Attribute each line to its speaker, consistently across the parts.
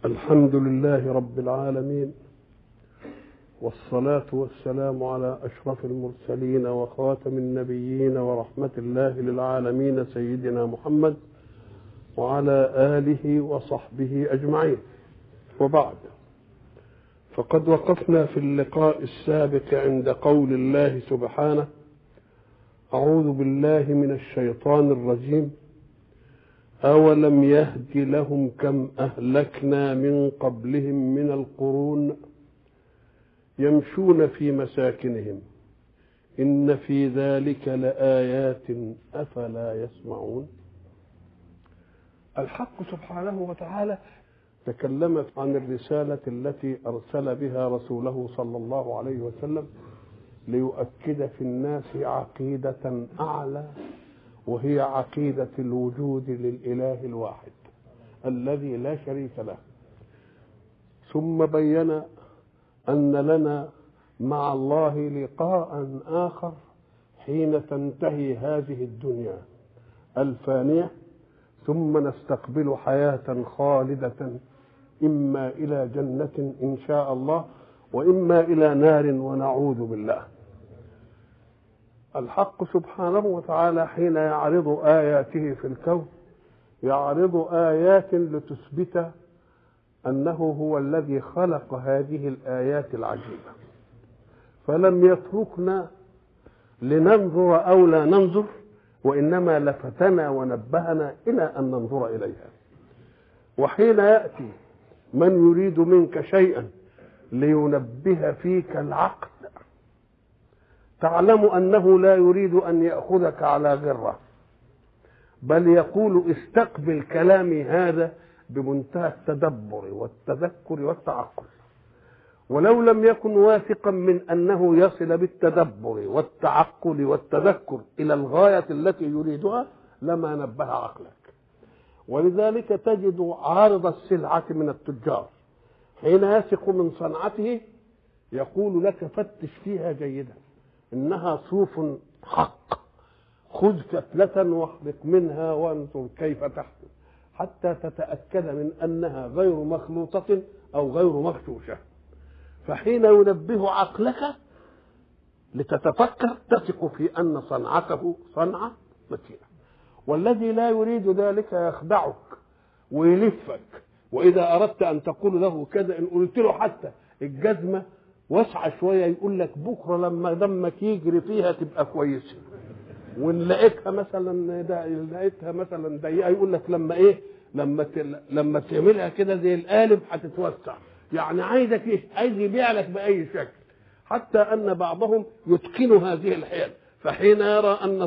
Speaker 1: الحمد لله رب العالمين والصلاة والسلام على أشرف المرسلين وخاتم النبيين ورحمة الله للعالمين سيدنا محمد وعلى آله وصحبه أجمعين وبعد فقد وقفنا في اللقاء السابق عند قول الله سبحانه أعوذ بالله من الشيطان الرجيم أولم يهد لهم كم أهلكنا من قبلهم من القرون يمشون في مساكنهم إن في ذلك لآيات أفلا يسمعون الحق سبحانه وتعالى تكلم عن الرسالة التي أرسل بها رسوله صلى الله عليه وسلم ليؤكد في الناس عقيدة أعلى وهي عقيدة الوجود للإله الواحد الذي لا شريك له ثم بين أن لنا مع الله لقاء آخر حين تنتهي هذه الدنيا الفانية ثم نستقبل حياة خالدة إما إلى جنة إن شاء الله وإما إلى نار ونعوذ بالله الحق سبحانه وتعالى حين يعرض آياته في الكون يعرض آيات لتثبت أنه هو الذي خلق هذه الآيات العجيبة فلم يتركنا لننظر أو لا ننظر وإنما لفتنا ونبهنا إلى أن ننظر إليها وحين يأتي من يريد منك شيئا لينبه فيك العقل تعلم انه لا يريد ان ياخذك على غره بل يقول استقبل كلامي هذا بمنتهى التدبر والتذكر والتعقل ولو لم يكن واثقا من انه يصل بالتدبر والتعقل والتذكر الى الغايه التي يريدها لما نبه عقلك ولذلك تجد عارض السلعه من التجار حين يثق من صنعته يقول لك فتش فيها جيدا انها صوف حق خذ فتلة واحرق منها وانظر كيف تحمل حتى تتأكد من أنها غير مخلوطة أو غير مغشوشة فحين ينبه عقلك لتتفكر تثق في أن صنعته صنعة متينة والذي لا يريد ذلك يخدعك ويلفك وإذا أردت أن تقول له كذا إن قلت له حتى الجزمة واسعة شوية يقول لك بكرة لما دمك يجري فيها تبقى كويسة وإن لقيتها مثلا دا لقيتها مثلا ضيقة يقول لك لما إيه لما ت... لما تعملها كده زي القالب هتتوسع يعني عايزك إيه عايز يبيع لك بأي شكل حتى أن بعضهم يتقن هذه الحيل فحين يرى أن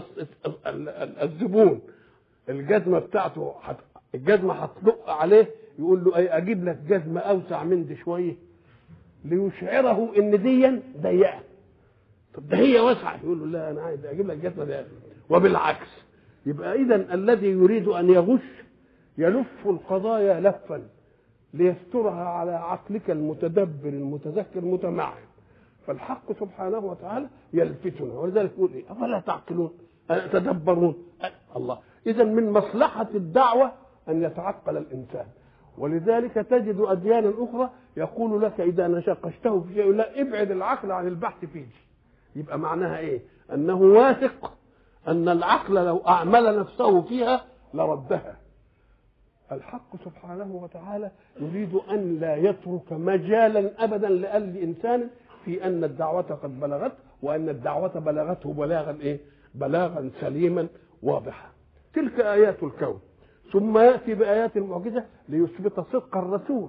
Speaker 1: الزبون الجزمة بتاعته حت... الجزمة هتدق عليه يقول له أي أجيب لك جزمة أوسع من دي شوية ليشعره ان دي ضيقه طب ده هي واسعه يقول له لا انا عايز اجيب لك جزمه ضيقه وبالعكس يبقى اذا الذي يريد ان يغش يلف القضايا لفا ليسترها على عقلك المتدبر المتذكر المتمعن فالحق سبحانه وتعالى يلفتنا ولذلك يقول ايه افلا تعقلون تدبرون الله اذا من مصلحه الدعوه ان يتعقل الانسان ولذلك تجد أديانا أخرى يقول لك إذا نشقشته في شيء لا ابعد العقل عن البحث فيه يبقى معناها إيه أنه واثق أن العقل لو أعمل نفسه فيها لردها الحق سبحانه وتعالى يريد أن لا يترك مجالا أبدا لأي إنسان في أن الدعوة قد بلغت وأن الدعوة بلغته بلاغا إيه بلاغا سليما واضحا تلك آيات الكون ثم ياتي بايات المعجزه ليثبت صدق الرسول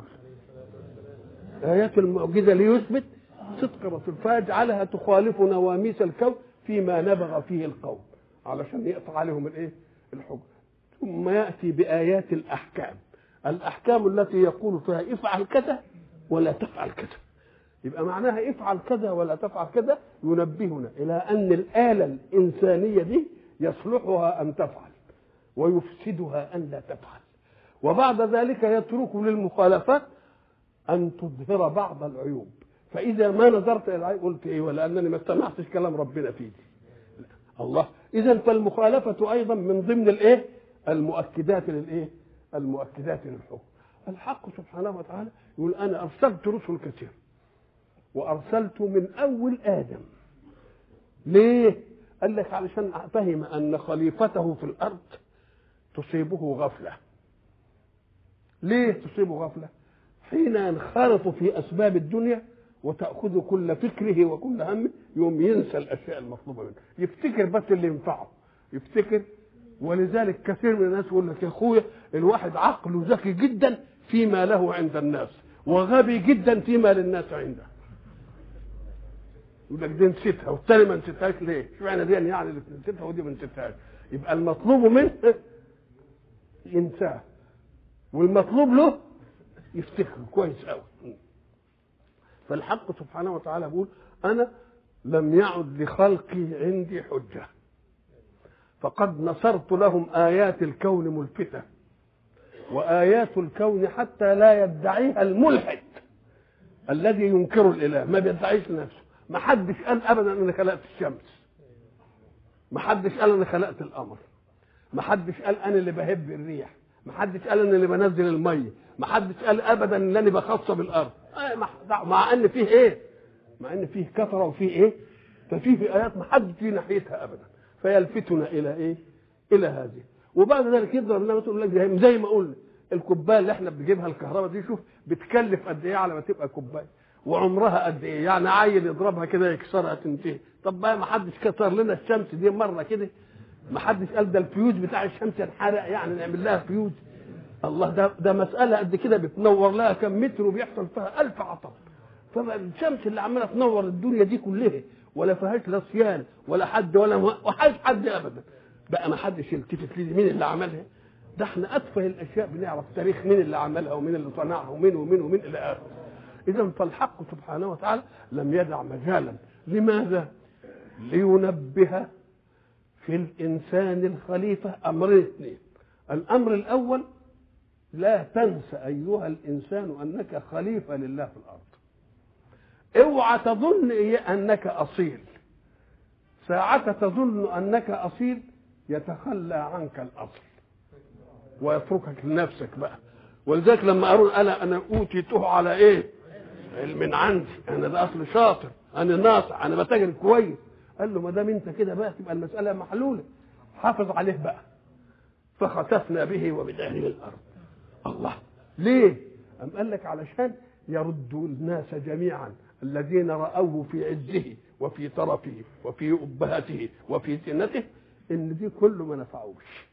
Speaker 1: ايات المعجزه ليثبت صدق الرسول فيجعلها تخالف نواميس الكون فيما نبغ فيه القوم علشان يقطع عليهم الايه الحكم ثم ياتي بايات الاحكام الاحكام التي يقول فيها افعل كذا ولا تفعل كذا يبقى معناها افعل كذا ولا تفعل كذا ينبهنا الى ان الاله الانسانيه دي يصلحها ان تفعل ويفسدها أن لا تفعل وبعد ذلك يترك للمخالفات أن تظهر بعض العيوب فإذا ما نظرت إلى العيب قلت إيه ولأنني ما استمعتش كلام ربنا فيه الله إذا فالمخالفة أيضا من ضمن الإيه المؤكدات للإيه المؤكدات للحكم الحق سبحانه وتعالى يقول انا ارسلت رسل كثير وارسلت من اول ادم ليه قال لك علشان فهم ان خليفته في الارض تصيبه غفله ليه تصيبه غفله حين ينخرط في اسباب الدنيا وتاخذ كل فكره وكل همه يوم ينسى الاشياء المطلوبه منه يفتكر بس اللي ينفعه يفتكر ولذلك كثير من الناس يقول لك يا اخويا الواحد عقله ذكي جدا فيما له عند الناس وغبي جدا فيما للناس عنده يقول لك دي نسيتها والتاني ما نسيتهاش ليه؟ اشمعنى دي يعني اللي نسيتها ودي ما نسيتهاش يبقى المطلوب منه ينساه والمطلوب له يفتكره كويس قوي فالحق سبحانه وتعالى يقول انا لم يعد لخلقي عندي حجه فقد نصرت لهم ايات الكون ملفته وايات الكون حتى لا يدعيها الملحد الذي ينكر الاله ما بيدعيش نفسه ما حدش قال ابدا ان خلقت الشمس ما حدش قال انا خلقت القمر ما حدش قال انا اللي بهب الريح ما حدش قال انا اللي بنزل الميه ما حدش قال ابدا ان انا بخصب الارض مع ان فيه ايه مع ان فيه كثره وفيه ايه ففيه في ايات ما حدش في ناحيتها ابدا فيلفتنا الى ايه الى هذه وبعد ذلك يضرب لنا تقول لك زي ما قلنا الكوبايه اللي احنا بنجيبها الكهرباء دي شوف بتكلف قد ايه على ما تبقى كوبايه وعمرها قد ايه يعني عيل يضربها كده يكسرها تنتهي طب بقى ما حدش كسر لنا الشمس دي مره كده ما حدش قال ده الفيوز بتاع الشمس ينحرق يعني نعمل لها فيوز الله ده ده مساله قد كده بتنور لها كم متر وبيحصل فيها ألف عطب فالشمس اللي عماله تنور الدنيا دي كلها ولا فيهاش لا صيان ولا حد ولا وحاش حد ابدا بقى ما حدش يلتفت لي مين اللي عملها ده احنا اتفه الاشياء بنعرف تاريخ مين اللي عملها ومين اللي صنعها ومين ومين ومين الى اخره اذا فالحق سبحانه وتعالى لم يدع مجالا لماذا لينبه في الانسان الخليفه امرين اثنين الامر الاول لا تنس ايها الانسان انك خليفه لله في الارض اوعى تظن انك اصيل ساعة تظن انك اصيل يتخلى عنك الاصل ويتركك لنفسك بقى ولذلك لما قالوا انا انا اوتيته على ايه علم عندي انا ده اصل شاطر انا ناصع انا بتاجر كويس قال له ما دام انت كده بقى تبقى المساله محلوله حافظ عليه بقى فخسفنا به وبداره الارض الله ليه أم قال لك علشان يرد الناس جميعا الذين رأوه في عزه وفي طرفه وفي أبهته وفي زينته إن دي كله ما نفعوش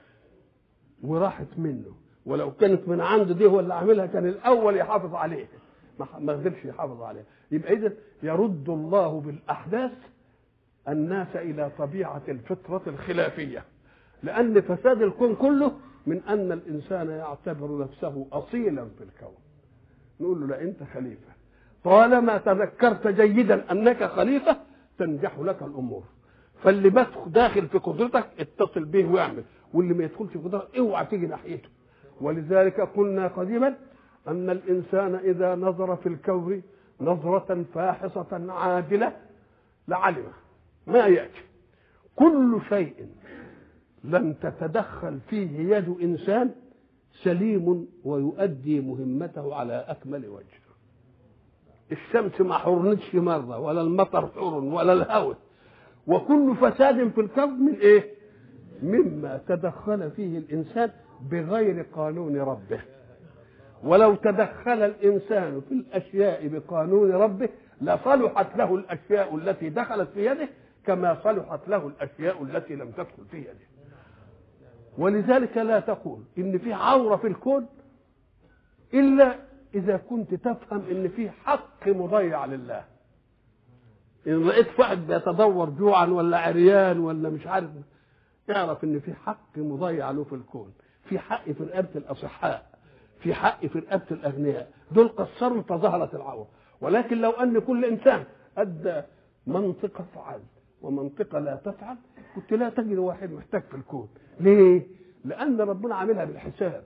Speaker 1: وراحت منه ولو كانت من عنده دي هو اللي عاملها كان الأول يحافظ عليه ما قدرش يحافظ عليها يبقى إذا يرد الله بالأحداث الناس إلى طبيعة الفطرة الخلافية لأن فساد الكون كله من أن الإنسان يعتبر نفسه أصيلا في الكون نقول له لا أنت خليفة طالما تذكرت جيدا أنك خليفة تنجح لك الأمور فاللي بس داخل في قدرتك اتصل به واعمل واللي ما يدخلش في قدرتك اوعى تيجي ناحيته ولذلك قلنا قديما أن الإنسان إذا نظر في الكون نظرة فاحصة عادلة لعلمه ما يأتي كل شيء لم تتدخل فيه يد انسان سليم ويؤدي مهمته على اكمل وجه الشمس ما حرنتش مره ولا المطر حرن ولا الهواء وكل فساد في الكون من ايه مما تدخل فيه الانسان بغير قانون ربه ولو تدخل الانسان في الاشياء بقانون ربه لصلحت له الاشياء التي دخلت في يده كما صلحت له الاشياء التي لم تدخل في يده ولذلك لا تقول ان في عوره في الكون الا اذا كنت تفهم ان في حق مضيع لله ان رأيت واحد بيتدور جوعا ولا عريان ولا مش عارف اعرف ان في حق مضيع له في الكون في حق في رقبه الاصحاء في حق في رقبه الاغنياء دول قصروا فظهرت العوره ولكن لو ان كل انسان ادى منطقه فعل ومنطقه لا تفعل كنت لا تجد واحد محتاج في الكون ليه لان ربنا عاملها بالحساب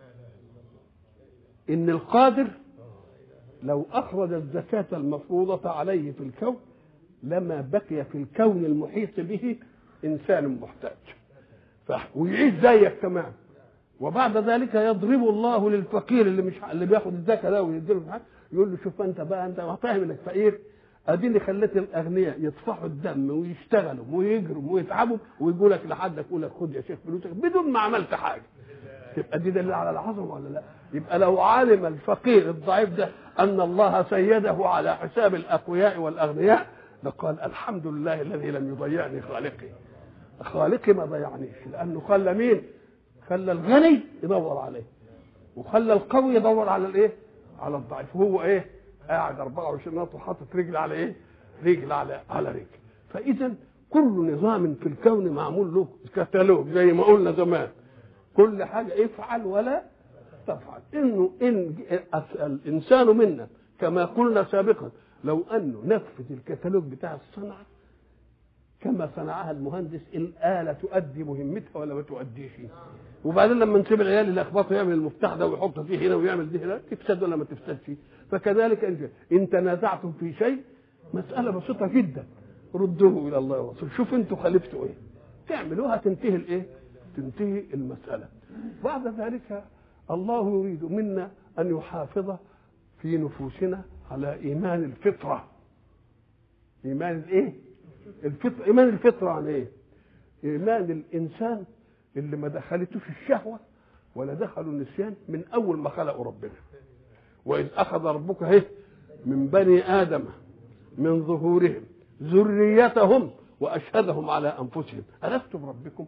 Speaker 1: ان القادر لو اخرج الزكاه المفروضه عليه في الكون لما بقي في الكون المحيط به انسان محتاج ويعيش زيك تمام وبعد ذلك يضرب الله للفقير اللي مش اللي بياخد الزكاه ده ويديله يقول له شوف انت بقى انت فاهم انك فقير اديني خليت الاغنياء يطفحوا الدم ويشتغلوا ويجروا ويتعبوا ويقول لك لحدك يقول لك خد يا شيخ فلوسك بدون ما عملت حاجه تبقى دي دليل على العظمه ولا لا؟ يبقى لو علم الفقير الضعيف ده ان الله سيده على حساب الاقوياء والاغنياء لقال الحمد لله الذي لم يضيعني خالقي خالقي ما ضيعنيش لانه خلى مين؟ خلى الغني يدور عليه وخلى القوي يدور على الايه؟ على الضعيف وهو ايه؟ قاعد 24 نط وحاطط رجل على ايه؟ رجل على على رجل فاذا كل نظام في الكون معمول له كتالوج زي ما قلنا زمان كل حاجه افعل ولا تفعل انه ان الانسان منا كما قلنا سابقا لو انه نفذ الكتالوج بتاع الصنعه كما صنعها المهندس الآلة تؤدي مهمتها ولا ما تؤديش وبعدين لما نسيب العيال اللي اخبطوا يعمل المفتاح ده ويحط فيه هنا ويعمل دي هنا تفسد ولا ما تفسدش فكذلك انت ان تنازعتم في شيء مسألة بسيطة جدا ردوه إلى الله ورسوله شوف انتوا خالفتوا ايه تعملوها تنتهي الايه تنتهي المسألة بعد ذلك الله يريد منا أن يحافظ في نفوسنا على إيمان الفطرة إيمان الإيه؟ الفطرة إيمان الفطرة عن إيه؟ إيمان الإنسان اللي ما دخلتوش الشهوة ولا دخلوا النسيان من أول ما خلقوا ربنا وإذ أخذ ربك إيه؟ من بني آدم من ظهورهم ذريتهم وأشهدهم على أنفسهم ألست بربكم؟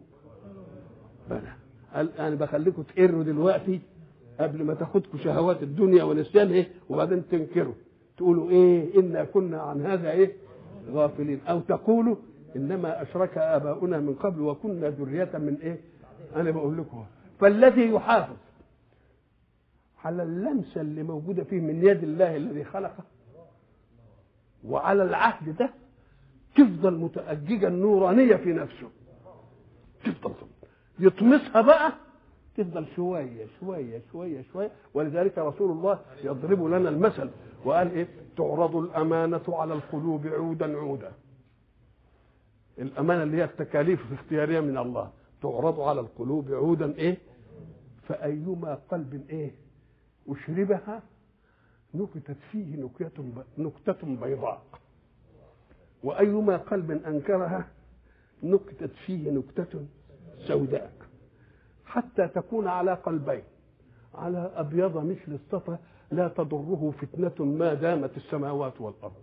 Speaker 1: بلى قال انا بخليكم تقروا دلوقتي قبل ما تاخدكم شهوات الدنيا ونسيان ايه وبعدين تنكروا تقولوا ايه انا كنا عن هذا ايه غافلين او تقولوا انما اشرك اباؤنا من قبل وكنا ذريه من ايه انا بقول لكم فالذي يحافظ على اللمسه اللي موجوده فيه من يد الله الذي خلقه وعلى العهد ده تفضل متأججة النورانية في نفسه تفضل يطمسها بقى تفضل شوية شوية شوية شوية ولذلك رسول الله يضرب لنا المثل وقال ايه تعرض الأمانة على القلوب عودا عودا الأمانة اللي هي التكاليف الاختيارية من الله تعرض على القلوب عودا ايه فأيما قلب ايه أشربها نكتت فيه نكتة نكتة بيضاء وأيما قلب أنكرها نكتت فيه نكتة سوداء حتى تكون على قلبين على أبيض مثل الصفا لا تضره فتنة ما دامت السماوات والأرض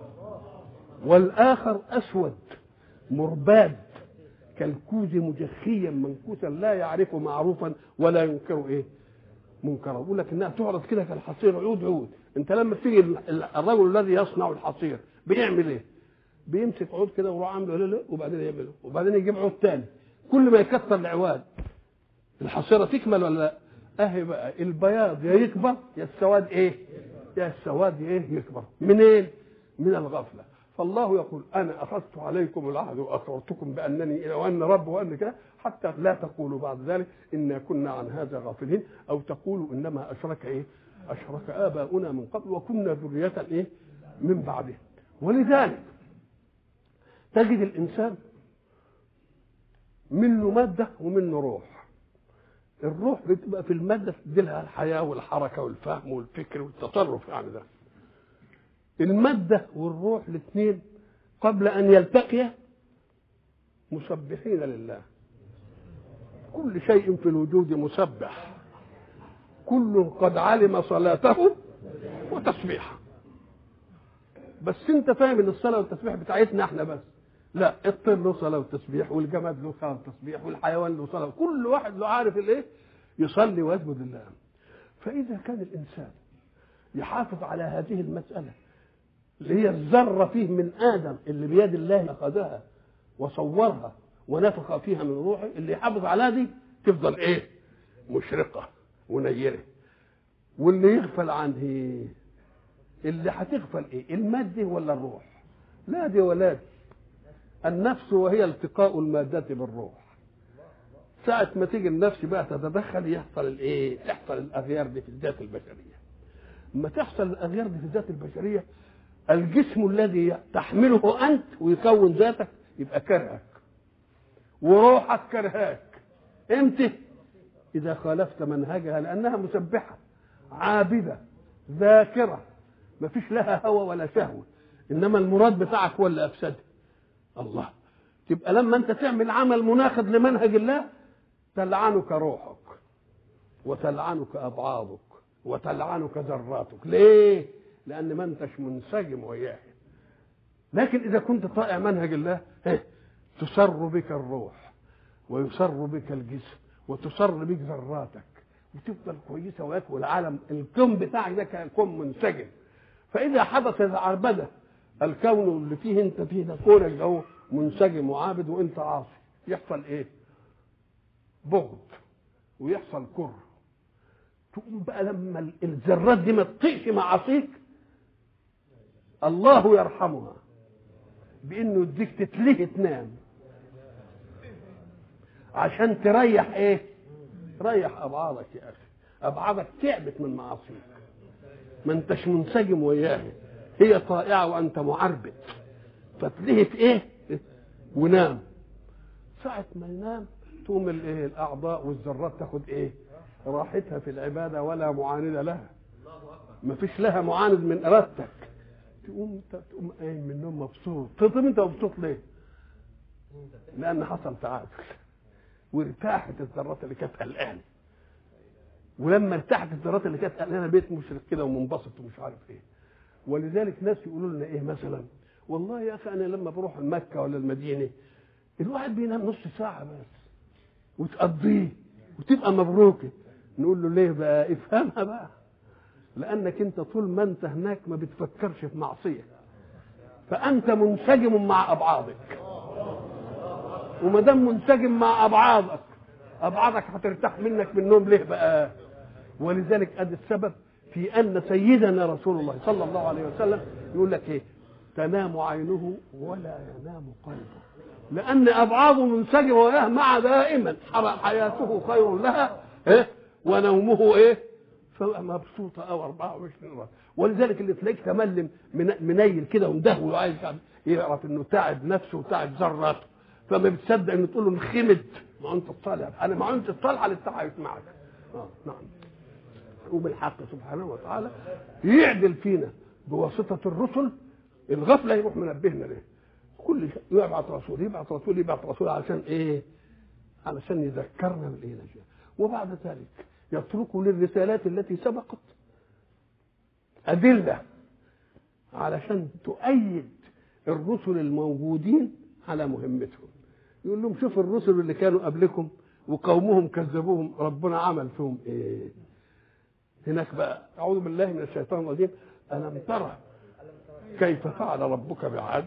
Speaker 1: والآخر أسود مرباد كالكوز مجخيا منكوسا لا يعرف معروفا ولا ينكر ايه منكرا يقول لك انها تعرض كده كالحصير عود عود انت لما تيجي الرجل الذي يصنع الحصير بيعمل ايه بيمسك عود كده ويروح عامله لا وبعدين يعمله وبعدين يجيب عود تاني كل ما يكثر العواد الحصيره تكمل ولا لا اهي بقى البياض يا يكبر يا السواد ايه يا السواد ايه يكبر منين إيه؟ من الغفله فالله يقول انا اخذت عليكم العهد واقررتكم بانني وان رب وان كده حتى لا تقولوا بعد ذلك انا كنا عن هذا غافلين او تقولوا انما اشرك ايه اشرك اباؤنا من قبل وكنا ذريه ايه من بعده ولذلك تجد الانسان منه ماده ومنه روح الروح بتبقى في الماده تدي لها الحياه والحركه والفهم والفكر والتصرف يعني ده الماده والروح الاثنين قبل ان يلتقيا مسبحين لله كل شيء في الوجود مسبح كل قد علم صلاته وتسبيحه بس انت فاهم ان الصلاه والتسبيح بتاعتنا احنا بس لا الطير له صلاه وتسبيح والجماد له صلاه وتسبيح والحيوان له صلاه كل واحد له عارف الايه يصلي ويسجد لله فاذا كان الانسان يحافظ على هذه المساله اللي هي الذره فيه من ادم اللي بيد الله اخذها وصورها ونفخ فيها من روحه اللي يحافظ على دي تفضل ايه مشرقه ونيره واللي يغفل عنه اللي هتغفل ايه الماده ولا الروح لا دي ولا دي النفس وهي التقاء المادة بالروح ساعة ما تيجي النفس بقى تتدخل يحصل الايه؟ يحصل الاغيار دي في الذات البشرية. لما تحصل الاغيار دي في الذات البشرية الجسم الذي تحمله انت ويكون ذاتك يبقى كرهك. وروحك كرهاك. امتى؟ اذا خالفت منهجها لانها مسبحه عابده ذاكره ما فيش لها هوى ولا شهوه انما المراد بتاعك هو اللي افسده الله تبقى لما انت تعمل عمل مناقض لمنهج الله تلعنك روحك وتلعنك ابعاضك وتلعنك ذراتك ليه لان ما انتش منسجم وياه لكن اذا كنت طائع منهج الله تسر بك الروح ويسر بك الجسم وتسر بك ذراتك وتفضل كويسه وياك والعالم الكون بتاعك ده كون منسجم فاذا حدث العربده الكون اللي فيه انت فيه ده كونك ده هو منسجم وعابد وانت عاصي يحصل ايه؟ بغض ويحصل كره تقوم بقى لما الذرات دي ما تطيقش معاصيك الله يرحمها بانه يديك تتلهي تنام عشان تريح ايه ريح ابعادك يا اخي ابعادك تعبت من معاصيك ما انتش منسجم وياها هي طائعه وانت معربد فتلهي في ايه ونام ساعة ما ينام تقوم الايه الاعضاء والذرات تاخد ايه راحتها في العباده ولا معاند لها ما فيش لها معاند من ارادتك تقوم تقوم قايم من النوم مبسوط طب انت مبسوط ليه؟ لان حصل تعادل وارتاحت الذرات اللي كانت قلقانه ولما ارتاحت الذرات اللي كانت قلقانه بيت مشرق كده ومنبسط ومش عارف ايه ولذلك ناس يقولوا لنا ايه مثلا والله يا اخي انا لما بروح مكه ولا المدينه الواحد بينام نص ساعه بس وتقضيه وتبقى مبروكه نقول له ليه بقى افهمها بقى لانك انت طول ما انت هناك ما بتفكرش في معصيه فانت منسجم مع ابعادك وما دام منسجم مع ابعادك ابعادك هترتاح منك من النوم ليه بقى ولذلك ادي السبب في ان سيدنا رسول الله صلى الله عليه وسلم يقول لك ايه تنام عينه ولا ينام قلبه لان ابعاضه منسجمه وياه مع دائما حياته خير لها إيه؟ ونومه ايه مبسوطة أو 24 مرة ولذلك اللي تلاقيك تملم منيل كده ومدهول وعايز يعرف انه تعب نفسه وتعب ذراته فما بتصدق انه تقول له انخمد ما انت الصالح انا ما انت الصالحه اللي تعبت معك اه نعم وبالحق سبحانه وتعالى يعدل فينا بواسطه الرسل الغفله يروح منبهنا ليه كل يبعث رسول يبعث رسول يبعث رسول علشان ايه علشان يذكرنا بالايه وبعد ذلك يتركوا للرسالات التي سبقت أدلة علشان تؤيد الرسل الموجودين على مهمتهم يقول لهم شوف الرسل اللي كانوا قبلكم وقومهم كذبوهم ربنا عمل فيهم ايه هناك بقى اعوذ بالله من الشيطان الرجيم الم ترى كيف فعل ربك بعاد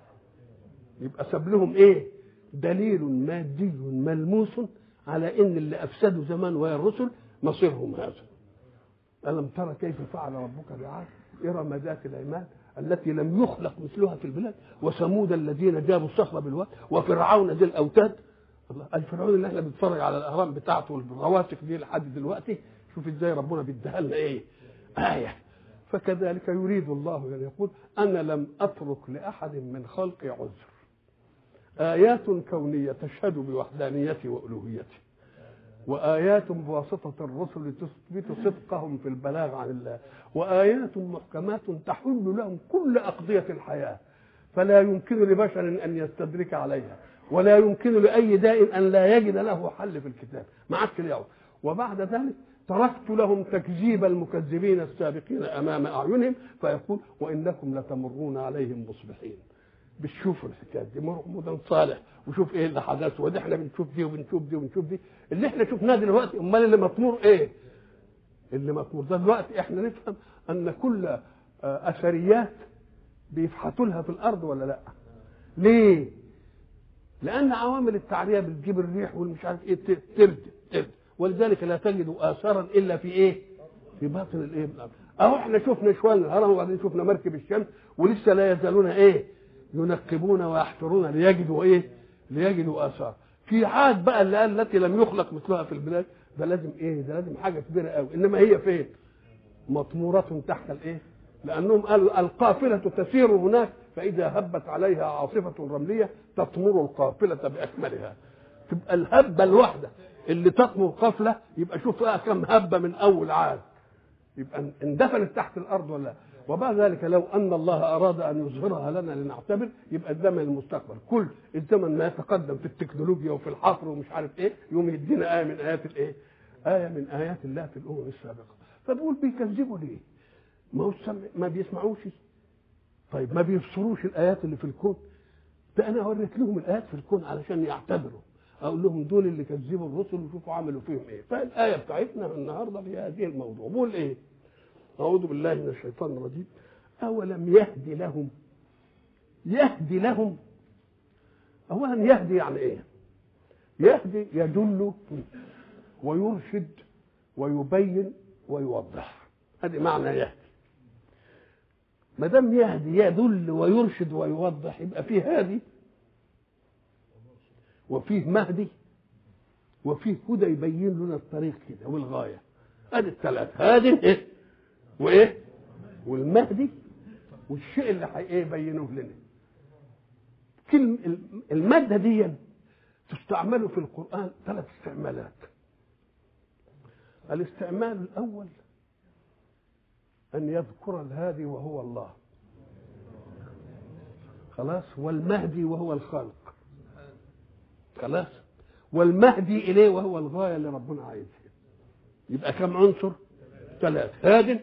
Speaker 1: يبقى ساب لهم ايه دليل مادي ملموس على ان اللي افسدوا زمان ويا الرسل مصيرهم هذا ألم ترى كيف فعل ربك بعاد إرم ذات العماد التي لم يخلق مثلها في البلاد وثمود الذين جابوا الصخر بالواد وفرعون ذي الأوتاد الله الفرعون اللي احنا بنتفرج على الأهرام بتاعته والرواسق دي لحد دلوقتي شوف ازاي ربنا بيديها لنا ايه آية فكذلك يريد الله أن يعني يقول أنا لم أترك لأحد من خلقي عذر آيات كونية تشهد بوحدانيتي وألوهيتي وآيات بواسطة الرسل تثبت صدقهم في البلاغ عن الله وآيات محكمات تحل لهم كل أقضية الحياة فلا يمكن لبشر أن يستدرك عليها ولا يمكن لأي داء أن لا يجد له حل في الكتاب ما عادش اليوم وبعد ذلك تركت لهم تكذيب المكذبين السابقين أمام أعينهم فيقول وإنكم لتمرون عليهم مصبحين بتشوفوا الحكايات دي مرمودا صالح وشوف ايه اللي حدث ودي احنا بنشوف دي وبنشوف دي وبنشوف دي اللي احنا شفناه دلوقتي امال اللي مطمور ايه اللي مطمور ده دلوقتي احنا نفهم ان كل اثريات بيفحطوا لها في الارض ولا لا ليه لان عوامل التعريه بتجيب الريح والمش عارف ايه ترد ترد ولذلك لا تجد اثارا الا في ايه في باطن الايه اهو احنا شفنا شوال الهرم وبعدين شفنا مركب الشمس ولسه لا يزالون ايه ينقبون ويحفرون ليجدوا ايه ليجدوا اثار في عاد بقى اللي قال التي لم يخلق مثلها في البلاد ده لازم ايه ده لازم حاجه كبيره قوي انما هي فين مطموره تحت الايه لانهم قالوا القافله تسير هناك فاذا هبت عليها عاصفه رمليه تطمر القافله باكملها تبقى الهبه الواحده اللي تطمر قفله يبقى شوف بقى كم هبه من اول عاد يبقى اندفنت تحت الارض ولا لا وبعد ذلك لو ان الله اراد ان يظهرها لنا لنعتبر يبقى الزمن المستقبل كل الزمن ما يتقدم في التكنولوجيا وفي الحفر ومش عارف ايه يوم يدينا ايه من ايات الايه؟ ايه من ايات الله في الامم السابقه فبقول بيكذبوا ليه؟ ما هو السمع ما بيسمعوش طيب ما بيبصروش الايات اللي في الكون ده انا وريت لهم الايات في الكون علشان يعتبروا اقول لهم دول اللي كذبوا الرسل وشوفوا عملوا فيهم ايه فالايه بتاعتنا النهارده في هذه الموضوع بقول ايه اعوذ بالله من الشيطان الرجيم اولم يهدي لهم يهدي لهم اولا يهدي يعني ايه يهدي يدل ويرشد ويبين ويوضح هذه معنى يهدي ما دام يهدي يدل ويرشد ويوضح يبقى فيه هادي وفيه مهدي وفيه هدى يبين لنا الطريق كده والغايه ادي الثلاث هادي ايه وايه والمهدي والشيء اللي ايه يبينه لنا كلمة المادة دي تستعمل في القرآن ثلاث استعمالات الاستعمال الأول أن يذكر الهادي وهو الله خلاص والمهدي وهو الخالق خلاص والمهدي إليه وهو الغاية اللي ربنا عايزها يبقى كم عنصر ثلاث هاد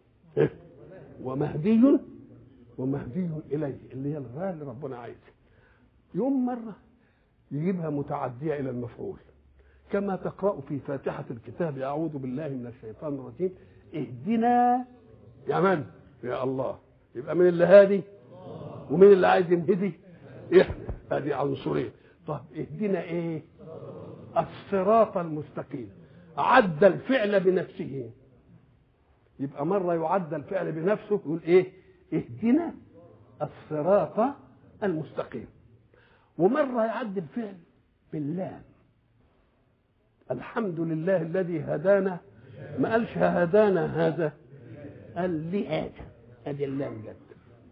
Speaker 1: ومهدي ومهدي إليه اللي هي الغاية اللي ربنا عايزها يوم مرة يجيبها متعدية إلى المفعول كما تقرأ في فاتحة الكتاب أعوذ بالله من الشيطان الرجيم اهدنا يا من يا الله يبقى من اللي هادي ومن اللي عايز ينهدي احنا ادي عنصرين طب اهدنا ايه الصراط المستقيم عد الفعل بنفسه يبقى مرة يعد الفعل بنفسه يقول ايه اهدنا الصراط المستقيم ومرة يعد الفعل باللام الحمد لله الذي هدانا ما قالش هدانا هذا قال لهذا ادي اللام جد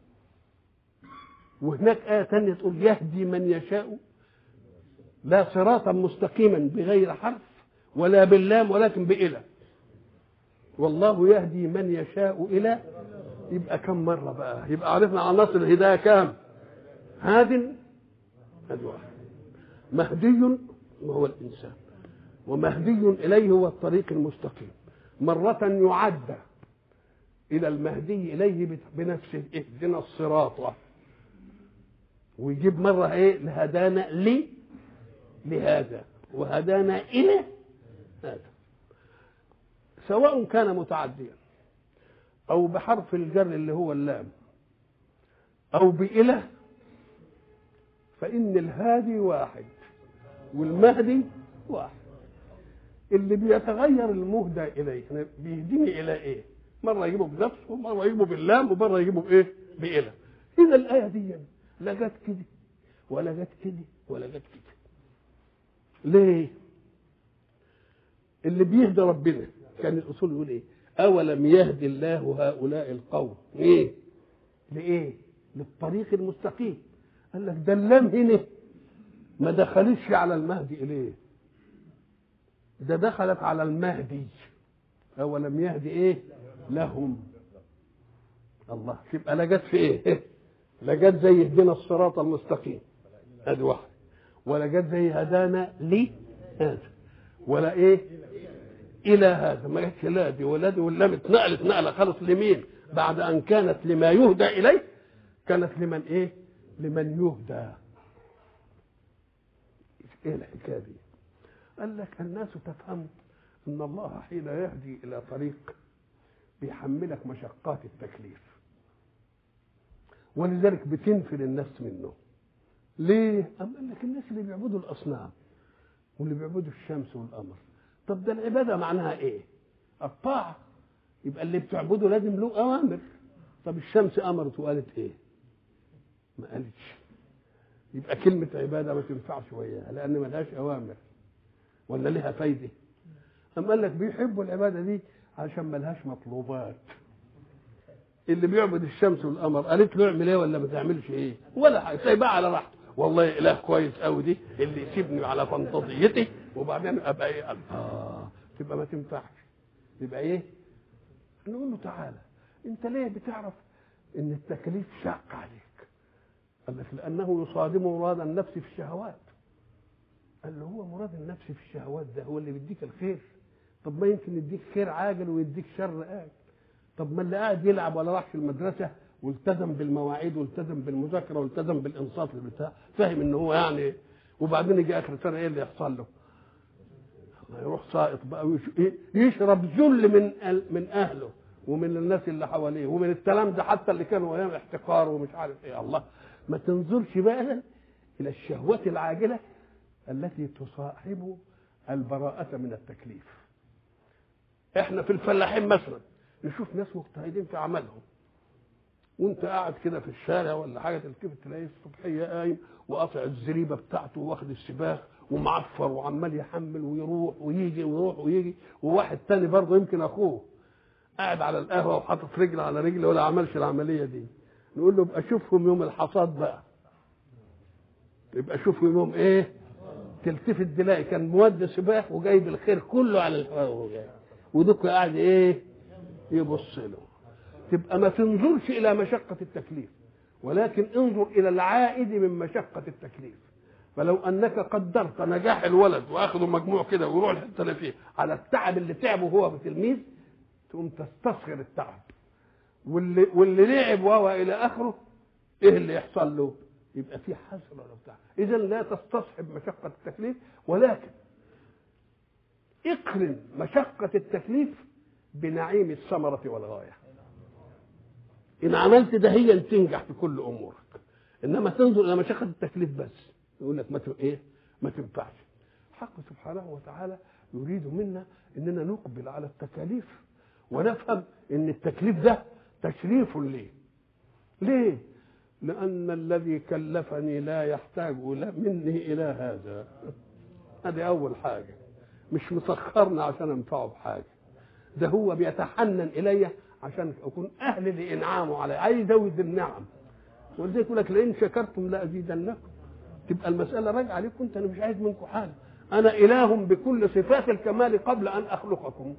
Speaker 1: وهناك آية تانية تقول يهدي من يشاء لا صراطا مستقيما بغير حرف ولا باللام ولكن بإلى والله يهدي من يشاء إلى يبقى كم مرة بقى يبقى عرفنا عناصر الهداية كام هاد هذا واحد مهدي وهو الإنسان ومهدي إليه هو الطريق المستقيم مرة يعد إلى المهدي إليه بنفسه اهدنا الصراط ويجيب مرة إيه هدانا لي لهذا وهدانا إلى هذا سواء كان متعديا أو بحرف الجر اللي هو اللام أو بإله فإن الهادي واحد والمهدي واحد اللي بيتغير المهدى إليه بيهديني إلى إيه؟ مرة يجيبه بنفسه ومرة يجيبه باللام ومرة يجيبه بإيه؟ بإله إذا الآية دي لا جت كده ولا جت كده ولا جت كده ليه؟ اللي بيهدى ربنا كان الأصول يقول إيه؟ أولم يهدي الله هؤلاء القوم إيه؟ لإيه؟ للطريق المستقيم قال لك ده اللام هنا ما دخلتش على المهدي إليه ده دخلت على المهدي أولم يهدي إيه؟ لهم الله يبقى لا جت في إيه؟ لا جت زي اهدنا الصراط المستقيم ادي واحد ولا جت زي هدانا لي هذا ولا ايه الى هذا ما جتش لا دي ولا دي واللام اتنقلت نقله خالص لمين بعد ان كانت لما يهدى اليه كانت لمن ايه لمن يهدى ايه الحكايه دي قال لك الناس تفهم ان الله حين يهدي الى طريق بيحملك مشقات التكليف ولذلك بتنفر النفس منه ليه؟ أم قال لك الناس اللي بيعبدوا الأصنام واللي بيعبدوا الشمس والقمر طب ده العبادة معناها إيه؟ الطاعة يبقى اللي بتعبده لازم له أوامر طب الشمس أمرت وقالت إيه؟ ما قالتش يبقى كلمة عبادة ما تنفعش وياها لأن ما لهاش أوامر ولا لها فايدة أم قال لك بيحبوا العبادة دي عشان ما لهاش مطلوبات اللي بيعبد الشمس والقمر قالت له اعمل ايه ولا ما تعملش ايه ولا حاجه سايبها على راحته والله اله كويس قوي دي اللي يسيبني على فانتازيتي وبعدين ابقى ايه قال اه تبقى ما تنفعش يبقى ايه نقول له تعالى انت ليه بتعرف ان التكليف شاق عليك قال لك لانه يصادم مراد النفس في الشهوات قال له هو مراد النفس في الشهوات ده هو اللي بيديك الخير طب ما يمكن يديك خير عاجل ويديك شر آجل طب ما اللي قاعد يلعب ولا راحش المدرسه والتزم بالمواعيد والتزم بالمذاكره والتزم بالانصاف بتاع فاهم ان هو يعني وبعدين يجي اخر سنه ايه اللي يحصل له؟ يروح ساقط بقى ويش... إيه؟ يشرب ذل من ال... من اهله ومن الناس اللي حواليه ومن التلامذه حتى اللي كانوا ايام احتقار ومش عارف ايه الله ما تنظرش بقى الى الشهوات العاجله التي تصاحب البراءة من التكليف احنا في الفلاحين مثلا نشوف ناس مجتهدين في عملهم وانت قاعد كده في الشارع ولا حاجه تلتفت تلاقيه الصبحيه قايم وقاطع الزريبه بتاعته واخد السباخ ومعفر وعمال يحمل ويروح ويجي ويروح ويجي وواحد تاني برضه يمكن اخوه قاعد على القهوه وحاطط رجل على رجل ولا عملش العمليه دي نقول له ابقى شوفهم يوم الحصاد بقى يبقى شوفهم يوم ايه تلتفت تلاقي كان مودي سباح وجايب الخير كله على الحوار ودوك قاعد ايه يبص له تبقى ما تنظرش الى مشقه التكليف ولكن انظر الى العائد من مشقه التكليف فلو انك قدرت نجاح الولد واخده مجموع كده ويروح الحته اللي فيه على التعب اللي تعبه هو بتلميذ تقوم تستصغر التعب واللي واللي لعب وهو الى اخره ايه اللي يحصل له؟ يبقى في حسره ولا بتاع اذا لا تستصحب مشقه التكليف ولكن اقرن مشقه التكليف بنعيم الثمره والغايه ان عملت ده هي تنجح في كل امورك انما تنظر الى مشقه التكليف بس يقول لك ما ايه ما تنفعش حق سبحانه وتعالى يريد منا اننا نقبل على التكاليف ونفهم ان التكليف ده تشريف ليه ليه لأن الذي كلفني لا يحتاج مني إلى هذا هذه أول حاجة مش مسخرنا عشان أنفعه بحاجة ده هو بيتحنن إلي عشان أكون أهل لإنعامه علي عايز يزود النعم ولذلك يقول لك لئن شكرتم لأزيدنكم تبقى المسألة راجعة عليكم أنت أنا مش عايز منكم حاجة أنا إله بكل صفات الكمال قبل أن أخلقكم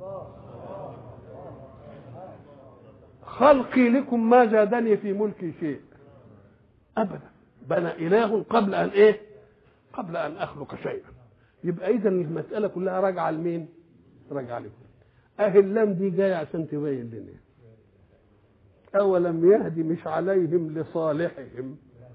Speaker 1: خلقي لكم ما زادني في ملكي شيء ابدا بنى اله قبل ان ايه قبل ان اخلق شيئا يبقى اذا المساله كلها راجعه لمين راجعه لكم اهي اللام دي جايه عشان تبين لنا اولم يهدي مش عليهم لصالحهم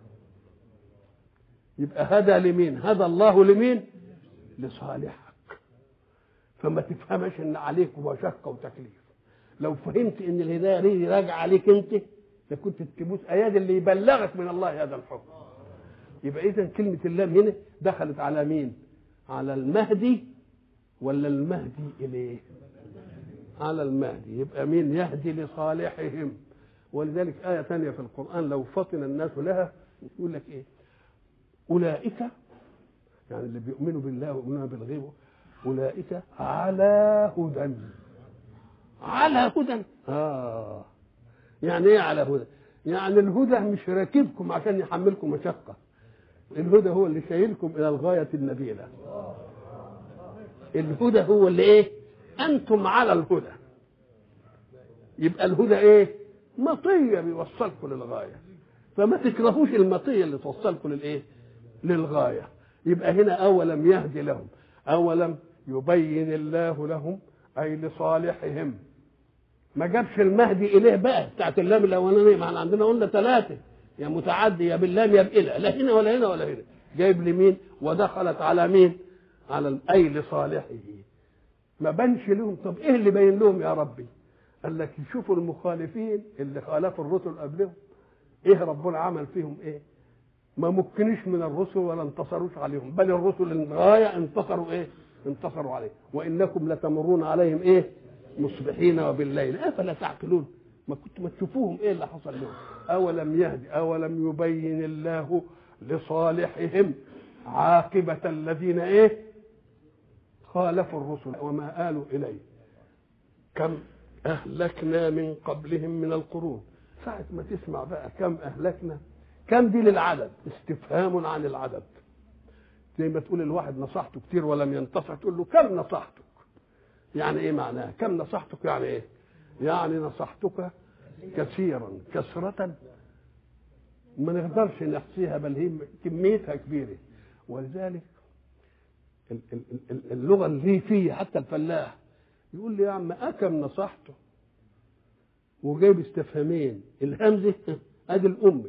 Speaker 1: يبقى هدى لمين هدى الله لمين لصالحك فما تفهمش ان عليك مشقه وتكليف لو فهمت ان الهدايه دي راجعه عليك انت لكنت تبوس ايادي اللي يبلغك من الله هذا الحكم يبقى اذا كلمه اللام هنا دخلت على مين على المهدي ولا المهدي اليه على المهدي يبقى مين يهدي لصالحهم ولذلك آية ثانية في القرآن لو فطن الناس لها يقول لك إيه أولئك يعني اللي بيؤمنوا بالله ويؤمنون بالغيب أولئك على هدى على هدى آه يعني ايه على هدى يعني الهدى مش راكبكم عشان يحملكم مشقه الهدى هو اللي شايلكم الى الغايه النبيله الهدى هو اللي ايه انتم على الهدى يبقى الهدى ايه مطيه بيوصلكم للغايه فما تكرهوش المطيه اللي توصلكم للايه للغايه يبقى هنا اولم يهدي لهم اولم يبين الله لهم اي لصالحهم ما جابش المهدي اليه بقى بتاعت اللام الاولانيه ما احنا عندنا قلنا ثلاثه يا متعدي يا باللام يا بإله لا هنا ولا هنا ولا هنا جايب لمين ودخلت على مين على اي لصالحه ما بانش لهم طب ايه اللي باين لهم يا ربي قال لك يشوفوا المخالفين اللي خالفوا الرسل قبلهم ايه ربنا عمل فيهم ايه ما مكنش من الرسل ولا انتصروش عليهم بل الرسل الغايه انتصروا ايه انتصروا عليه وانكم لتمرون عليهم ايه مصبحين وبالليل افلا تعقلون ما كنتوا ما تشوفوهم ايه اللي حصل لهم اولم يهدي اولم يبين الله لصالحهم عاقبة الذين ايه خالفوا الرسل وما آلوا إليه كم أهلكنا من قبلهم من القرون ساعة ما تسمع بقى كم أهلكنا كم دي للعدد استفهام عن العدد زي ما تقول الواحد نصحته كتير ولم ينتصح تقول له كم نصحتك يعني ايه معناها كم نصحتك يعني ايه يعني نصحتك كثيرا كثرة ما نقدرش نحصيها بل هي كميتها كبيرة ولذلك اللغة اللي فيه حتى الفلاح يقول لي يا عم أكم نصحته وجايب استفهامين الهمزة ادي الأمي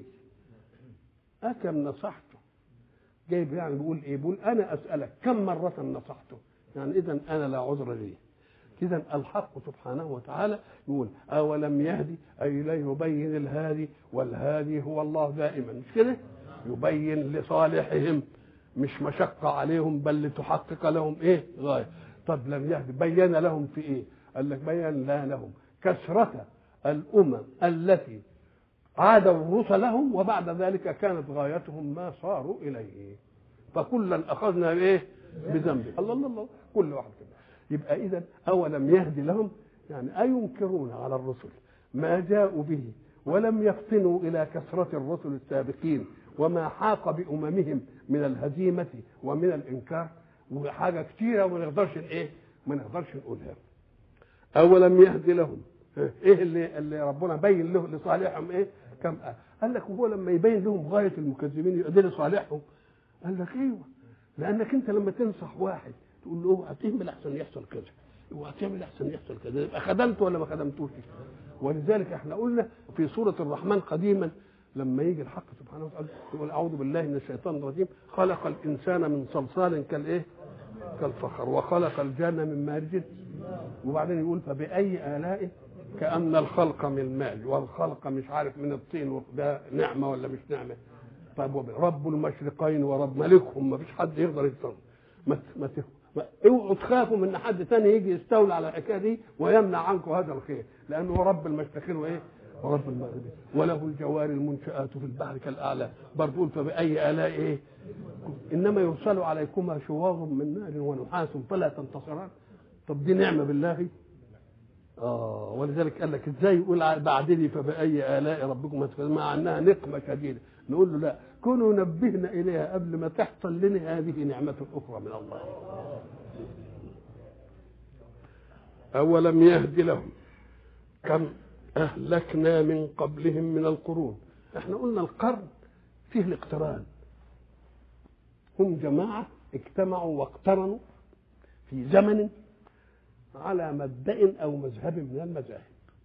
Speaker 1: أكم نصحته جايب يعني بيقول ايه بيقول انا اسالك كم مره نصحته يعني اذا انا لا عذر لي اذا الحق سبحانه وتعالى يقول اولم يهدي اي لا يبين الهادي والهادي هو الله دائما مش كده يبين لصالحهم مش مشقة عليهم بل لتحقق لهم ايه غاية طب لم يهدي بين لهم في ايه قال لك بين لا لهم كثرة الأمم التي عادوا رسلهم وبعد ذلك كانت غايتهم ما صاروا إليه فكلا أخذنا بإيه بذنبه الله الله الله كل واحد كده يبقى إذا أولم يهدي لهم يعني أينكرون على الرسل ما جاءوا به ولم يفتنوا إلى كثرة الرسل السابقين وما حاق بأممهم من الهزيمة ومن الإنكار وحاجة كتيرة وما نقدرش إيه ما نقدرش نقولها أولم يهدي لهم ايه اللي اللي ربنا بين له لصالحهم ايه كم آه. قال لك وهو لما يبين لهم غايه المكذبين يبقى ده لصالحهم قال لك ايوه لانك انت لما تنصح واحد تقول له اوعى تعمل احسن يحصل كذا اوعى تعمل احسن يحصل كذا يبقى خدمته ولا ما خدمتوش ولذلك احنا قلنا في سوره الرحمن قديما لما يجي الحق سبحانه وتعالى يقول اعوذ بالله من الشيطان الرجيم خلق الانسان من صلصال كالايه كالفخر وخلق الجنه من مارج وبعدين يقول فباي الاء كأن الخلق من المال والخلق مش عارف من الطين ده نعمة ولا مش نعمة طيب رب المشرقين ورب ملكهم ما فيش حد يقدر يتصرف ما ما اوعوا تخافوا من حد تاني يجي يستولى على الحكايه دي ويمنع عنكم هذا الخير لانه هو رب المشرقين وايه؟ ورب المغربين وله الجوار المنشآت في البحر كالأعلى برضو فبأي آلاء إيه؟ إنما يرسل عليكما شواظ من نار ونحاس فلا تنتصران طب دي نعمة بالله اه ولذلك قال لك ازاي يقول بعدني فبأي آلاء ربكم مع انها نقمة شديدة نقول له لا كونوا نبهنا اليها قبل ما تحصل لنا هذه نعمة اخرى من الله أولم يهد لهم كم أهلكنا من قبلهم من القرون احنا قلنا القرن فيه الاقتران هم جماعة اجتمعوا واقترنوا في زمن على مبدأ أو مذهب من المذاهب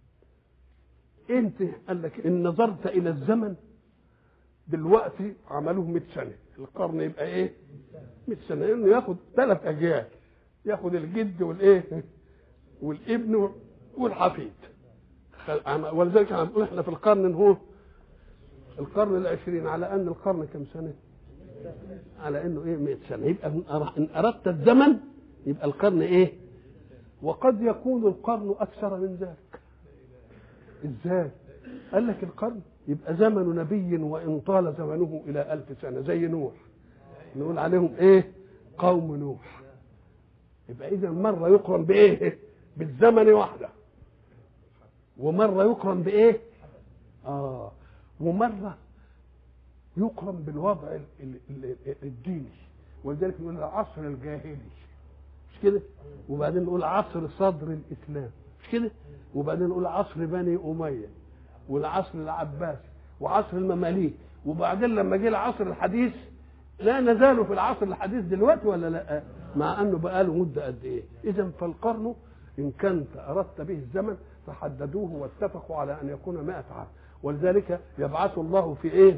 Speaker 1: انت قال لك ان نظرت الى الزمن دلوقتي عملوه 100 سنه القرن يبقى ايه 100 سنه انه ياخد ثلاث اجيال ياخد الجد والايه والابن والحفيد ولذلك هنقول احنا في القرن هو القرن العشرين على ان القرن كم سنه على انه ايه 100 سنه يبقى ان اردت الزمن يبقى القرن ايه وقد يكون القرن اكثر من ذلك ازاي قال لك القرن يبقى زمن نبي وان طال زمنه الى ألف سنه زي نوح نقول عليهم ايه قوم نوح يبقى اذا مره يقرن بايه بالزمن وحده ومره يقرن بايه اه ومره يقرن بالوضع الديني ولذلك نقول العصر الجاهلي مش كده وبعدين نقول عصر صدر الاسلام مش كده وبعدين نقول عصر بني اميه والعصر العباسي وعصر المماليك وبعدين لما جه العصر الحديث لا نزال في العصر الحديث دلوقتي ولا لا مع انه بقى له مده قد ايه اذا فالقرن ان كنت اردت به الزمن فحددوه واتفقوا على ان يكون مائة عام ولذلك يبعث الله في ايه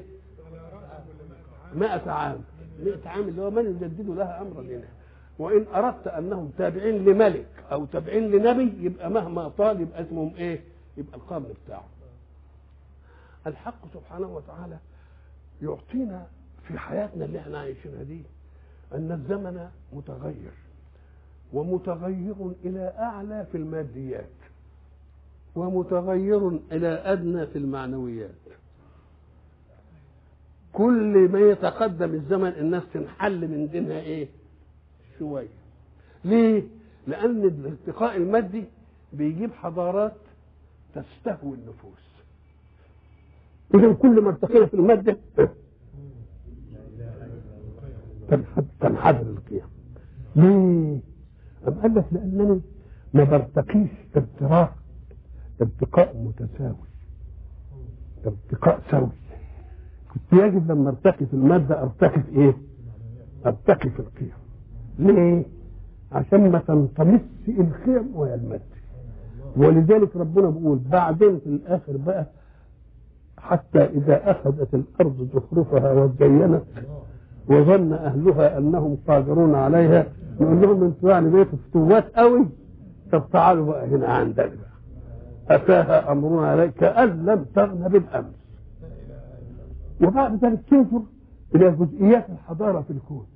Speaker 1: مائة عام مائة عام اللي هو من يجدد لها امر دينها وان اردت انهم تابعين لملك او تابعين لنبي يبقى مهما طال يبقى اسمهم ايه يبقى القرن بتاعه الحق سبحانه وتعالى يعطينا في حياتنا اللي احنا عايشينها دي ان الزمن متغير ومتغير الى اعلى في الماديات ومتغير الى ادنى في المعنويات كل ما يتقدم الزمن الناس تنحل من دينها ايه شويه ليه لان الارتقاء المادي بيجيب حضارات تستهوي النفوس اذا كل ما ارتقينا في الماده تنحد- تنحدر القيم ليه؟ أم قال لك لأنني ما برتقيش ارتقاء ارتقاء متساوي ارتقاء سوي كنت يجب لما ارتقي في المادة ارتقي في ايه؟ ارتقي في القيم ليه؟ عشان ما تنطمس القيم وهي المادة ولذلك ربنا بيقول بعدين في الاخر بقى حتى اذا اخذت الارض زخرفها وزينت وظن اهلها انهم قادرون عليها نقول لهم انتوا يعني بقيتوا فتوات قوي طب تعالوا بقى هنا عندنا بقى اتاها امرنا عليك كان لم تغن بالامس وبعد ذلك تنظر الى جزئيات الحضاره في الكون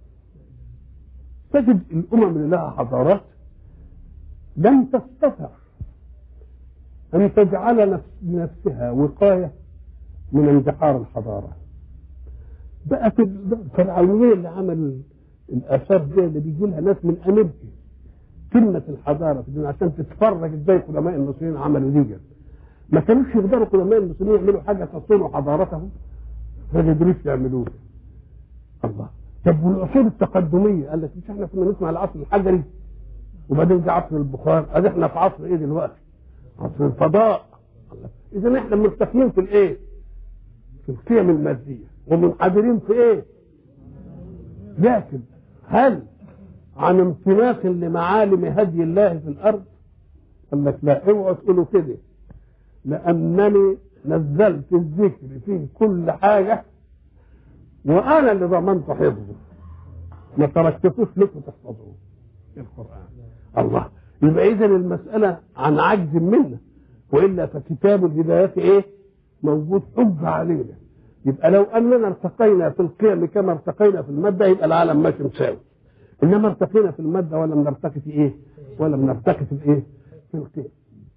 Speaker 1: تجد الامم اللي لها حضارات لم تستطع ان تجعل نفس لنفسها وقايه من اندحار الحضاره بقت الفرعونيه اللي عمل الاثار دي اللي بيجي لها ناس من امريكا قمه الحضاره في الدنيا عشان تتفرج ازاي قدماء المصريين عملوا دي ما كانوش يقدروا قدماء المسلمين يعملوا حاجه تصون حضارتهم ما قدروش يعملوها الله طب والعصور التقدميه قال لك مش احنا كنا نسمع العصر الحجري وبعدين جه عصر البخار ادي احنا في عصر ايه دلوقتي؟ عصر الفضاء الله اذا احنا مرتفعين في الايه؟ في القيم الماديه ومنحدرين في ايه؟ لكن هل عن امتلاك لمعالم هدي الله في الارض؟ قال لك لا اوعوا تقولوا كده لانني نزلت الذكر فيه كل حاجه وانا اللي ضمنت حفظه ما تركتكوش لكم تحفظوه القران الله يبقى اذا المساله عن عجز منا والا فكتاب الهدايات ايه موجود حجه علينا يبقى لو اننا ارتقينا في القيم كما ارتقينا في الماده يبقى العالم ماشي مساوي انما ارتقينا في الماده ولم نرتقي في ايه ولم نرتقي في الايه في القيم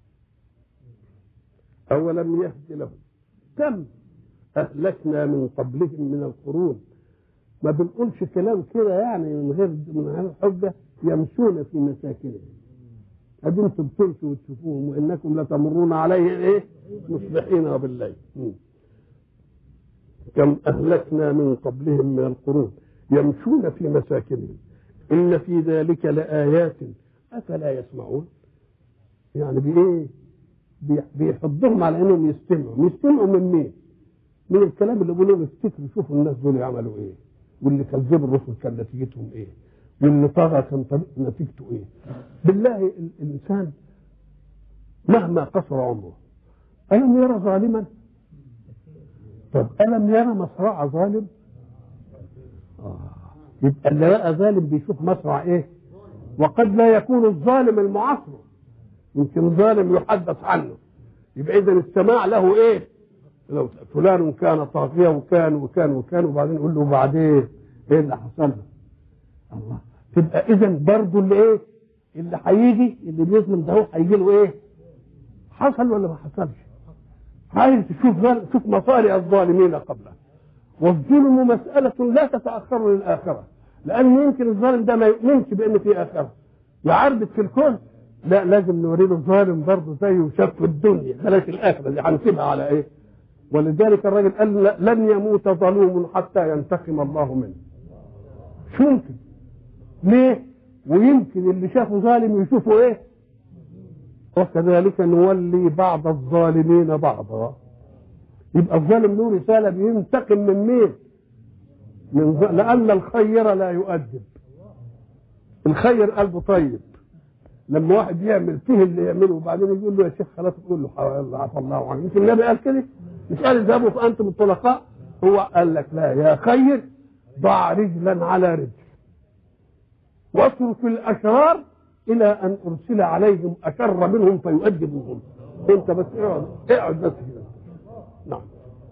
Speaker 1: أولم يهد لهم كم أهلكنا من قبلهم من القرون ما بنقولش كلام كده يعني من غير من غير حجة يمشون في مساكنهم أدي انتم بتمشوا وتشوفوهم وإنكم لتمرون عليه إيه مصبحين وبالليل م. كم أهلكنا من قبلهم من القرون يمشون في مساكنهم إن في ذلك لآيات أفلا يسمعون يعني بإيه بي- بيحضهم على انهم يستمعوا يستمعوا من مين من الكلام اللي بيقولوا افتكروا شوفوا الناس دول يعملوا ايه واللي كذبوا الرسل كان نتيجتهم ايه واللي طغى كان طريق نتيجته ايه بالله ال- الانسان مهما قصر عمره الم يرى ظالما طب الم يرى مصرع ظالم آه. يبقى اللي رأى ظالم بيشوف مصرع ايه وقد لا يكون الظالم المعاصر يمكن ظالم يحدث عنه يبقى اذا السماع له ايه لو فلان كان طاغيا وكان وكان وكان وبعدين يقول له بعدين ايه اللي حصل له الله تبقى اذا برضه اللي ايه اللي هيجي اللي بيظلم ده هو هيجي له ايه حصل ولا ما حصلش عايز تشوف ظل- شوف مصارع الظالمين قبله والظلم مسألة لا تتأخر للآخرة لأن يمكن الظالم ده ما يؤمنش بأن في آخرة يعربد في الكون لا لازم نوري له ظالم برضه زيه شاف في الدنيا بلاش الآخرة دي هنسيبها على إيه ولذلك الراجل قال ل- لن يموت ظلوم حتى ينتقم الله منه مش ممكن ليه ويمكن اللي شافه ظالم يشوفه ايه وكذلك نولي بعض الظالمين بعضا يبقى الظالم له رسالة بينتقم من مين من ظ... لأن الخير لا يؤدب الخير قلبه طيب لما واحد يعمل فيه اللي يعمله وبعدين يقول له يا شيخ خلاص تقول له حول- عفى الله عنك مش النبي قال كده مش قال اذهبوا فانتم الطلقاء هو قال لك لا يا خير ضع رجلا على رجل واترك الاشرار الى ان ارسل عليهم اشر منهم فيؤدبوهم انت بس اقعد اقعد بس كده نعم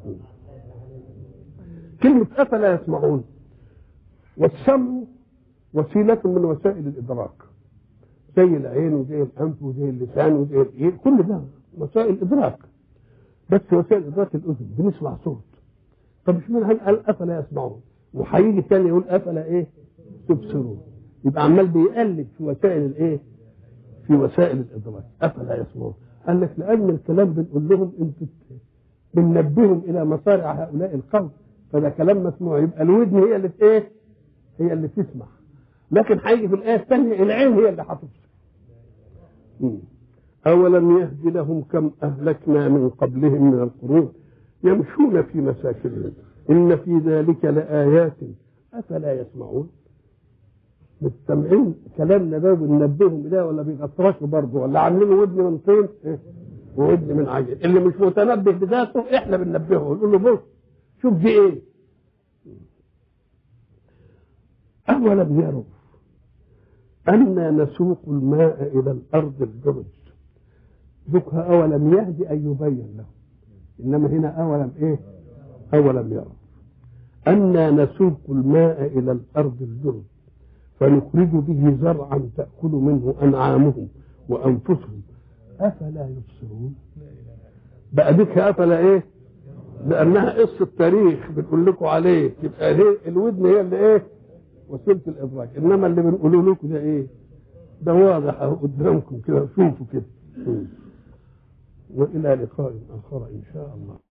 Speaker 1: كلمة أفلا يسمعون والسمع وسيلة من وسائل الإدراك زي العين وزي الأنف وزي اللسان وزي الإيد كل ده وسائل إدراك بس وسائل إدراك الأذن بنسمع صوت طب مش من هل قال أفلا يسمعون وهيجي تاني يقول أفلا إيه تبصرون يبقى عمال بيقلب في وسائل الإيه في وسائل الإدراك أفلا يسمعون قال لك لأن الكلام بنقول لهم أنتوا بننبههم إلى مصارع هؤلاء القوم فده كلام مسموع يبقى الودن هي اللي ايه هي اللي تسمع لكن هيجي في الايه الثانيه العين هي اللي هتبصر مم. أولم يهد لهم كم أهلكنا من قبلهم من القرون يمشون في مساكنهم إن في ذلك لآيات أفلا يسمعون مستمعين كلامنا ده بننبههم إليه ولا بيغطرشوا برضه ولا عاملين ودن من طين إيه؟ وودن من عجل اللي مش متنبه بذاته احنا بننبهه نقول له بص شوف دي ايه أولم يروا أنا نسوق الماء إلى الأرض الجرز ذكها أولم يهدي أن يبين له إنما هنا أولم إيه أولم يروا أنا نسوق الماء إلى الأرض الجرز فنخرج به زرعا تأكل منه أنعامهم وأنفسهم أفلا يبصرون بقى ديك أفلا إيه لأنها قصة تاريخ بنقول لكم عليه يبقى هي الودن هي اللي إيه وسيله الادراك انما اللي بنقوله لكم ده ايه ده واضح اهو قدامكم كده شوفوا كده والى لقاء اخر ان شاء الله